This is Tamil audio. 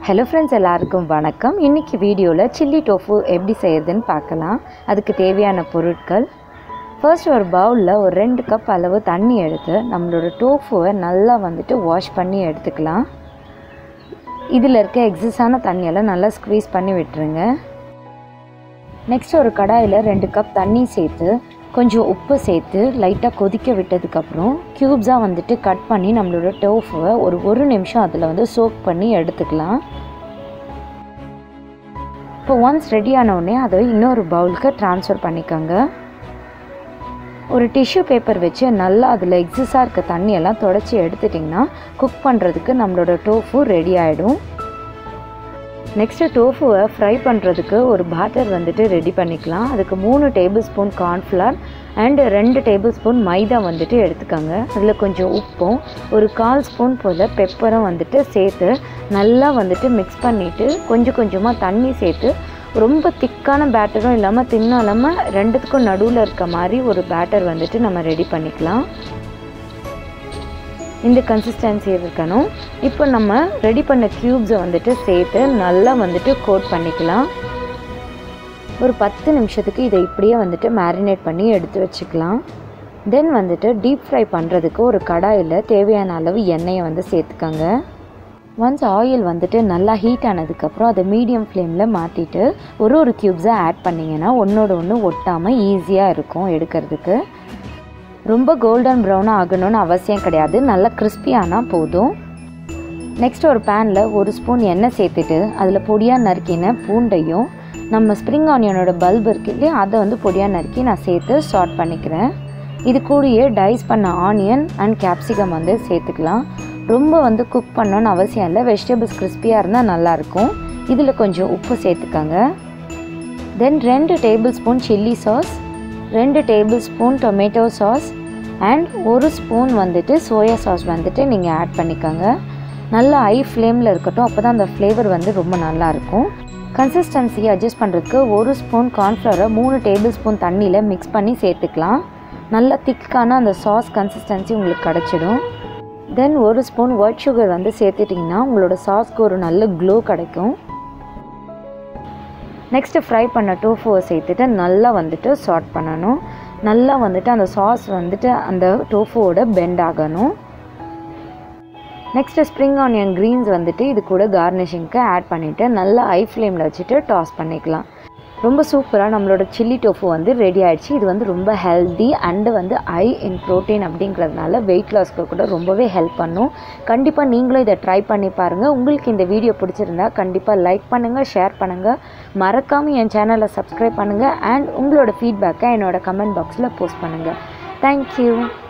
ஹலோ ஃப்ரெண்ட்ஸ் எல்லாருக்கும் வணக்கம் இன்றைக்கி வீடியோவில் சில்லி டோஃபு எப்படி செய்கிறதுன்னு பார்க்கலாம் அதுக்கு தேவையான பொருட்கள் ஃபர்ஸ்ட் ஒரு பவுலில் ஒரு ரெண்டு கப் அளவு தண்ணி எடுத்து நம்மளோட டோஃபுவை நல்லா வந்துட்டு வாஷ் பண்ணி எடுத்துக்கலாம் இதில் இருக்க எக்ஸஸான தண்ணியெல்லாம் நல்லா ஸ்க்வீஸ் பண்ணி விட்டுருங்க நெக்ஸ்ட் ஒரு கடாயில் ரெண்டு கப் தண்ணி சேர்த்து கொஞ்சம் உப்பு சேர்த்து லைட்டாக கொதிக்க விட்டதுக்கப்புறம் க்யூப்ஸாக வந்துட்டு கட் பண்ணி நம்மளோட டோஃபுவை ஒரு ஒரு நிமிஷம் அதில் வந்து சோக் பண்ணி எடுத்துக்கலாம் இப்போ ஒன்ஸ் ரெடி ஆனவுடனே அதை இன்னொரு பவுலுக்கு ட்ரான்ஸ்ஃபர் பண்ணிக்கோங்க ஒரு டிஷ்யூ பேப்பர் வச்சு நல்லா அதில் எக்ஸஸாக இருக்க தண்ணியெல்லாம் தொடச்சி எடுத்துட்டிங்கன்னா குக் பண்ணுறதுக்கு நம்மளோட டோஃபு ரெடி ஆகிடும் நெக்ஸ்ட்டு டோஃபுவை ஃப்ரை பண்ணுறதுக்கு ஒரு பேட்டர் வந்துட்டு ரெடி பண்ணிக்கலாம் அதுக்கு மூணு டேபிள் ஸ்பூன் கார்ன்ஃப்ளவர் அண்டு ரெண்டு டேபிள் ஸ்பூன் மைதா வந்துட்டு எடுத்துக்கோங்க அதில் கொஞ்சம் உப்பும் ஒரு கால் ஸ்பூன் போல் பெப்பரும் வந்துட்டு சேர்த்து நல்லா வந்துட்டு மிக்ஸ் பண்ணிவிட்டு கொஞ்சம் கொஞ்சமாக தண்ணி சேர்த்து ரொம்ப திக்கான பேட்டரும் இல்லாமல் தின்னும் இல்லாமல் ரெண்டுத்துக்கும் நடுவில் இருக்க மாதிரி ஒரு பேட்டர் வந்துட்டு நம்ம ரெடி பண்ணிக்கலாம் இந்த கன்சிஸ்டன்சி இருக்கணும் இப்போ நம்ம ரெடி பண்ண க்யூப்ஸை வந்துட்டு சேர்த்து நல்லா வந்துட்டு கோட் பண்ணிக்கலாம் ஒரு பத்து நிமிஷத்துக்கு இதை இப்படியே வந்துட்டு மேரினேட் பண்ணி எடுத்து வச்சுக்கலாம் தென் வந்துட்டு டீப் ஃப்ரை பண்ணுறதுக்கு ஒரு கடாயில் தேவையான அளவு எண்ணெயை வந்து சேர்த்துக்கோங்க ஒன்ஸ் ஆயில் வந்துட்டு நல்லா ஹீட் ஆனதுக்கப்புறம் அதை மீடியம் ஃப்ளேமில் மாற்றிட்டு ஒரு ஒரு க்யூப்ஸை ஆட் பண்ணிங்கன்னா ஒன்றோட ஒன்று ஒட்டாமல் ஈஸியாக இருக்கும் எடுக்கிறதுக்கு ரொம்ப கோல்டன் ப்ரௌனாக ஆகணும்னு அவசியம் கிடையாது நல்லா கிறிஸ்பியானால் போதும் நெக்ஸ்ட் ஒரு பேனில் ஒரு ஸ்பூன் எண்ணெய் சேர்த்துட்டு அதில் பொடியாக நறுக்கின பூண்டையும் நம்ம ஸ்ப்ரிங் ஆனியனோட பல்ப் இருக்கு இல்லையா அதை வந்து பொடியாக நறுக்கி நான் சேர்த்து ஸ்டார்ட் பண்ணிக்கிறேன் இது கூடயே டைஸ் பண்ண ஆனியன் அண்ட் கேப்சிகம் வந்து சேர்த்துக்கலாம் ரொம்ப வந்து குக் பண்ணணும்னு அவசியம் இல்லை வெஜிடபிள்ஸ் கிறிஸ்பியாக இருந்தால் நல்லாயிருக்கும் இதில் கொஞ்சம் உப்பு சேர்த்துக்கோங்க தென் ரெண்டு டேபிள் ஸ்பூன் சில்லி சாஸ் ரெண்டு table spoon tomato sauce and ஒரு ஸ்பூன் வந்துட்டு சோயா சாஸ் வந்துட்டு நீங்கள் ஆட் பண்ணிக்கோங்க நல்லா ஹை ஃப்ளேமில் இருக்கட்டும் அப்போ தான் அந்த ஃப்ளேவர் வந்து ரொம்ப நல்லாயிருக்கும் கன்சிஸ்டன்சியை அட்ஜஸ்ட் பண்ணுறதுக்கு ஒரு ஸ்பூன் கார்ன்ஃப்ளவரை மூணு டேபிள் ஸ்பூன் தண்ணியில் மிக்ஸ் பண்ணி சேர்த்துக்கலாம் நல்ல திக்கான அந்த சாஸ் கன்சிஸ்டன்சி உங்களுக்கு கிடச்சிடும் தென் ஒரு ஸ்பூன் ஒயிட் சுகர் வந்து சேர்த்துட்டிங்கன்னா உங்களோட சாஸ்க்கு ஒரு நல்ல க்ளோ கிடைக்கும் நெக்ஸ்ட்டு ஃப்ரை பண்ண டோஃபுவை சேர்த்துட்டு நல்லா வந்துட்டு சாட் பண்ணணும் நல்லா வந்துட்டு அந்த சாஸ் வந்துட்டு அந்த டோஃபுவோட பெண்ட் ஆகணும் நெக்ஸ்ட்டு ஸ்ப்ரிங் ஆனியன் க்ரீன்ஸ் வந்துட்டு இது கூட கார்னிஷிங்க்கு ஆட் பண்ணிவிட்டு நல்லா ஹை ஃப்ளேமில் வச்சுட்டு டாஸ் பண்ணிக்கலாம் ரொம்ப சூப்பராக நம்மளோட சில்லி டோஃபு வந்து ரெடி ஆகிடுச்சு இது வந்து ரொம்ப ஹெல்தி அண்டு வந்து ஹை இன் ப்ரோட்டீன் அப்படிங்கிறதுனால வெயிட் லாஸ்க்கு கூட ரொம்பவே ஹெல்ப் பண்ணும் கண்டிப்பாக நீங்களும் இதை ட்ரை பண்ணி பாருங்கள் உங்களுக்கு இந்த வீடியோ பிடிச்சிருந்தா கண்டிப்பாக லைக் பண்ணுங்கள் ஷேர் பண்ணுங்கள் மறக்காமல் என் சேனலை சப்ஸ்கிரைப் பண்ணுங்கள் அண்ட் உங்களோட ஃபீட்பேக்கை என்னோட கமெண்ட் பாக்ஸில் போஸ்ட் பண்ணுங்கள் தேங்க்யூ